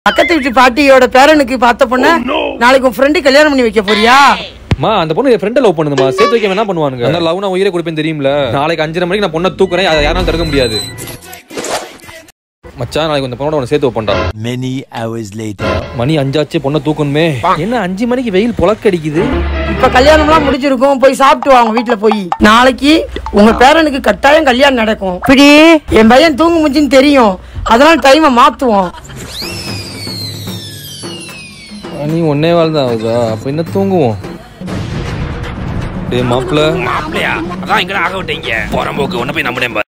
பக்கத்து வீட்டு பாட்டியோட பேரனுக்கு பார்த்த பொண்ண நாளைக்கு உன் ஃப்ரெண்டு கல்யாணம் பண்ணி வைக்க போறியா மா அந்த பொண்ணு என் ஃப்ரெண்டை லவ் பண்ணுதுமா சேர்த்து வைக்க என்ன பண்ணுவானுங்க அந்த லவ் நான் உயிரை கொடுப்பேன் தெரியும்ல நாளைக்கு அஞ்சரை மணிக்கு நான் பொண்ணை தூக்குறேன் அதை யாராலும் தடுக்க முடியாது மச்சான் நாளைக்கு இந்த பொண்ணோட உன்னை சேர்த்து வைப்பேன்டா Many hours later. மணி அஞ்சாச்சு பொண்ணை தூக்கணுமே என்ன அஞ்சு மணிக்கு வெயில் புழக்கடிக்குது இப்ப கல்யாணம்லாம் முடிஞ்சிருக்கும் போய் சாப்பிட்டு வாங்க வீட்டுல போய் நாளைக்கு உங்க பேரனுக்கு கட்டாயம் கல்யாணம் நடக்கும் இப்படி என் பையன் தூங்கு முச்சின்னு தெரியும் அதனால டைமை மாத்துவோம் மணி ஒன்னே வாழ் தான் ஆகுதா அப்ப என்ன தூங்குவோம் டேய் மாப்பிள்ள மாப்பிளையா அதான் எங்கடா ஆக விட்டீங்க போறம்போக்கு ஒண்ணு போய் நம்பினேன் பாரு